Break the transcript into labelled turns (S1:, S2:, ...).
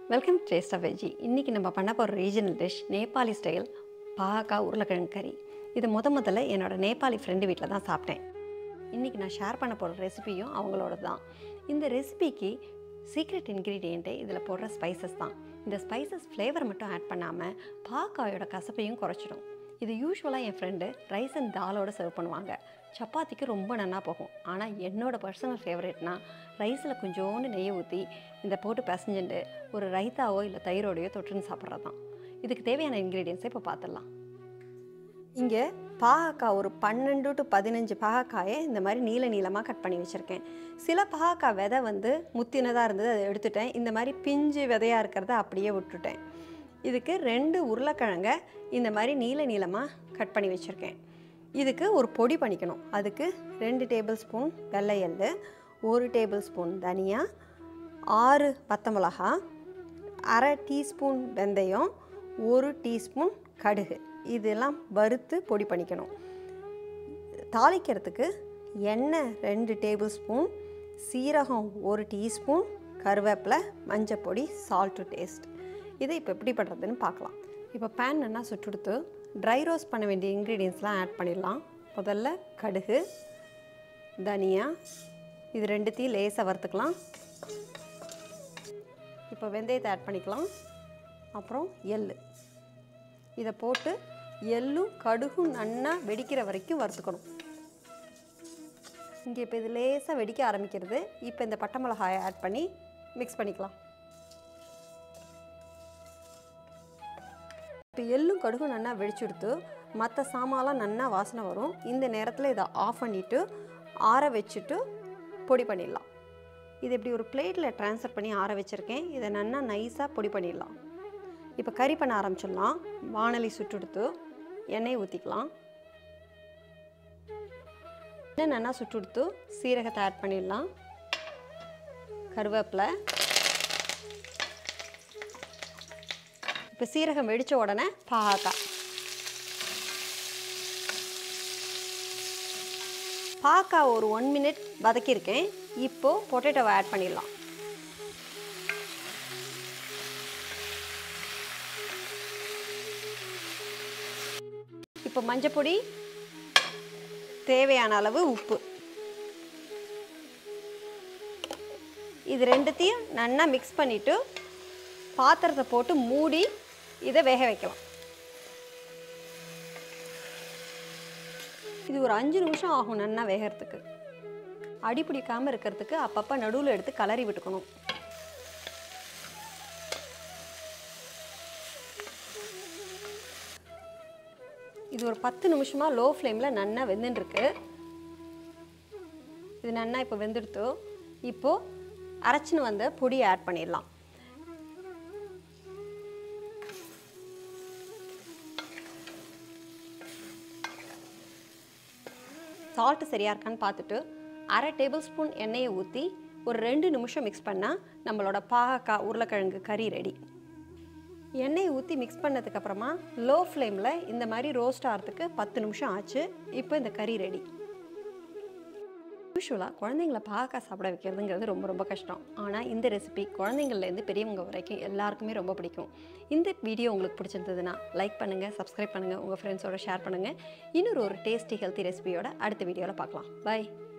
S1: welcome taste of veggie இன்றைக்கி நம்ம பண்ண போகிற ரீஜனல் டிஷ் நேபாளி ஸ்டைல் பாகக்காய் உருளைக்கிழங்கு கறி இது முத முதல்ல என்னோட நேபாளி ஃப்ரெண்டு வீட்டில் தான் சாப்பிட்டேன் இன்றைக்கி நான் ஷேர் பண்ண போகிற ரெசிபியும் அவங்களோட தான் இந்த ரெசிபிக்கு சீக்ரெட் இன்க்ரீடியண்ட்டே இதில் போடுற ஸ்பைசஸ் தான் இந்த ஸ்பைசஸ் ஃப்ளேவர் மட்டும் ஆட் பண்ணாமல் பாக்காயோட கசப்பையும் குறைச்சிடும் இது யூஸ்வலாக என் ஃப்ரெண்டு ரைஸ் அண்ட் தாலோட சர்வ் பண்ணுவாங்க சப்பாத்திக்கு ரொம்ப நல்லா போகும் ஆனால் என்னோட பர்சனல் ஃபேவரட்னா ரைஸில் கொஞ்சோண்டு நெய்யை ஊற்றி இந்த போட்டு பிசைஞ்சுட்டு ஒரு ரைத்தாவோ இல்லை தயிரோடையோ தொட்டுன்னு சாப்பிட்றது தான் இதுக்கு தேவையான இன்க்ரீடியன்ஸை இப்போ பார்த்துடலாம் இங்கே பாகக்காய் ஒரு பன்னெண்டு டு பதினஞ்சு பாகக்காயை இந்த மாதிரி நீல நீளமாக கட் பண்ணி வச்சுருக்கேன் சில பாகக்காய் விதை வந்து முத்தினதாக இருந்தது அதை எடுத்துட்டேன் இந்த மாதிரி பிஞ்சு விதையாக இருக்கிறத அப்படியே விட்டுட்டேன் இதுக்கு ரெண்டு உருளைக்கிழங்க இந்த மாதிரி நீல நீளமாக கட் பண்ணி வச்சுருக்கேன் இதுக்கு ஒரு பொடி பண்ணிக்கணும் அதுக்கு ரெண்டு டேபிள் ஸ்பூன் வெள்ளை எள்ளு ஒரு டேபிள் ஸ்பூன் தனியா ஆறு பச்சை மிளகா அரை டீஸ்பூன் வெந்தயம் ஒரு டீஸ்பூன் கடுகு இதெல்லாம் வறுத்து பொடி பண்ணிக்கணும் தாளிக்கிறதுக்கு எண்ணெய் ரெண்டு டேபிள் ஸ்பூன் சீரகம் ஒரு டீஸ்பூன் கருவேப்பிலை மஞ்சப்பொடி சால்ட் டு டேஸ்ட் இதை இப்போ எப்படி பண்ணுறதுன்னு பார்க்கலாம் இப்போ பேன் நல்லா சுட்டுடுத்து ட்ரை ரோஸ்ட் பண்ண வேண்டிய இன்க்ரீடியன்ஸ்லாம் ஆட் பண்ணிடலாம் முதல்ல கடுகு தனியா இது ரெண்டுத்தையும் லேசாக வறுத்துக்கலாம் இப்போ வெந்தயத்தை ஆட் பண்ணிக்கலாம் அப்புறம் எள் இதை போட்டு எள்ளும் கடுகும் நன்னா வெடிக்கிற வரைக்கும் வறுத்துக்கணும் இங்கே இப்போ இது லேசாக வெடிக்க ஆரம்பிக்கிறது இப்போ இந்த பட்டை மிளகாயை ஆட் பண்ணி மிக்ஸ் பண்ணிக்கலாம் இப்போ எள்ளும் கடுகும் நல்லா வெடிச்சுடுத்து மற்ற சாமான்லாம் நல்லா வாசனை வரும் இந்த நேரத்தில் இதை ஆஃப் பண்ணிவிட்டு ஆற வச்சுட்டு பொடி பண்ணிடலாம் இது இப்படி ஒரு பிளேட்டில் ட்ரான்ஸ்ஃபர் பண்ணி ஆற வச்சுருக்கேன் இதை நல்லா நைஸாக பொடி பண்ணிடலாம் இப்போ கறி பண்ண ஆரம்பிச்சிடலாம் வானலி சுட்டுடுத்து எண்ணெய் ஊற்றிக்கலாம் எண்ணெய் நல்லா சுட்டுடுத்து சீரகத்தை ஆட் பண்ணிடலாம் கருவேப்பிலை இப்போ சீரகம் வெடித்த உடனே பாகக்காய் பாகக்காய் ஒரு ஒன் மினிட் வதக்கியிருக்கேன் இப்போது பொட்டேட்டோவை ஆட் பண்ணிடலாம் இப்போ மஞ்சப்பொடி தேவையான அளவு உப்பு இது ரெண்டுத்தையும் நல்லா மிக்ஸ் பண்ணிவிட்டு பாத்திரத்தை போட்டு மூடி இதை வேக வைக்கலாம் இது ஒரு அஞ்சு நிமிஷம் ஆகும் நல்லா வேகிறதுக்கு அடி பிடிக்காமல் இருக்கிறதுக்கு அப்பப்போ நடுவில் எடுத்து கலரி விட்டுக்கணும் இது ஒரு பத்து நிமிஷமாக லோ ஃப்ளேமில் நல்லா வெந்துட்டுருக்கு இது நல்லா இப்போ வெந்துடுத்து இப்போது அரைச்சின்னு வந்த பொடியை ஆட் பண்ணிடலாம் சால்ட்டு சரியாக இருக்கான்னு பார்த்துட்டு அரை டேபிள் ஸ்பூன் எண்ணெயை ஊற்றி ஒரு ரெண்டு நிமிஷம் மிக்ஸ் பண்ணால் நம்மளோட பாகக்காய் உருளைக்கிழங்கு கறி ரெடி எண்ணெயை ஊற்றி மிக்ஸ் பண்ணதுக்கப்புறமா லோ ஃப்ளேமில் இந்த மாதிரி ரோஸ்ட் ஆகிறதுக்கு பத்து நிமிஷம் ஆச்சு இப்போ இந்த கறி ரெடி யூஸ்வலாக குழந்தைங்கள பாகக்காய் சாப்பிட வைக்கிறதுங்கிறது ரொம்ப ரொம்ப கஷ்டம் ஆனால் இந்த ரெசிபி குழந்தைங்கள்லேருந்து பெரியவங்க வரைக்கும் எல்லாருக்குமே ரொம்ப பிடிக்கும் இந்த வீடியோ உங்களுக்கு பிடிச்சிருந்ததுன்னா லைக் பண்ணுங்கள் சப்ஸ்கிரைப் பண்ணுங்கள் உங்கள் ஃப்ரெண்ட்ஸோட ஷேர் பண்ணுங்கள் இன்னொரு ஒரு டேஸ்டி ஹெல்த்தி ரெசிபியோட அடுத்த வீடியோவில் பார்க்கலாம் பை